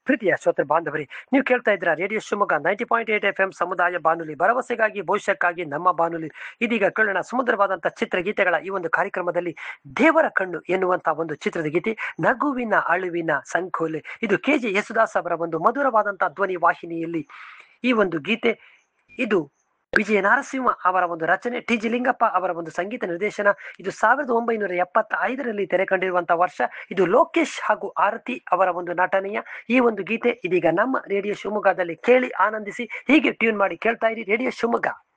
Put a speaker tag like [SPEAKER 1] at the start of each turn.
[SPEAKER 1] ಪ್ರೀತಿಯ ಶ್ರೋತೃ ಬಾಂಧವರಿ ನೀವು ಕೇಳ್ತಾ ಇದ್ರ radio Shivamogga ninety point eight F M ಸಮುದಾಯ ಬಾನುಲಿ ಭರವಸೆಗಾಗಿ ಭವಿಷ್ಯಕ್ಕಾಗಿ ನಮ್ಮ ಬಾನುಲಿ ಇದೀಗ ಕೇಳೋಣ ಸುಮಧುರವಾದಂತಹ ಚಿತ್ರಗೀತೆಗಳ ಈ ಒಂದು ಕಾರ್ಯಕ್ರಮದಲ್ಲಿ ದೇವರ ಕಣ್ಣು ಎನ್ನುವಂತಹ ಒಂದು ಚಿತ್ರದ ಗೀತೆ ನಗುವಿನ ಅಳುವಿನ ಸಂಕೋಲೆ ಇದು ಕೆ ಜೆ ಯೇಸುದಾಸ್ ಅವರ ಒಂದು ಮಧುರವಾದಂತಹ ಧ್ವನಿ ವಾಹಿನಿಯಲ್ಲಿ ಈ ಒಂದು ಗೀತೆ ಇದು ವಿಜಯ ನರಸಿಂಹ ಅವರ ಒಂದು ರಚನೆ ಟಿ ಜಿ ಲಿಂಗಪ್ಪ ಅವರ ಒಂದು ಸಂಗೀತ ನಿರ್ದೇಶನ ಇದು ಸಾವಿರದ ಒಂಬೈನೂರ ಎಪ್ಪತ್ತ ಐದರಲ್ಲಿ ತೆರೆ ಕಂಡಿರುವಂತಹ ವರ್ಷ ಇದು ಲೋಕೇಶ್ ಹಾಗೂ ಆರತಿ ಅವರ ಒಂದು ನಟನೆಯ ಈ ಒಂದು ಗೀತೆ ಇದೀಗ ನಮ್ಮ ರೇಡಿಯೋ ಶಿವಮೊಗ್ಗದಲ್ಲಿ ಕೇಳಿ ಆನಂದಿಸಿ ಹೀಗೆ ಟ್ಯೂನ್ ಮಾಡಿ ಕೇಳ್ತಾ ಇರಿ ರೇಡಿಯೋ ಶಿವಮೊಗ್ಗ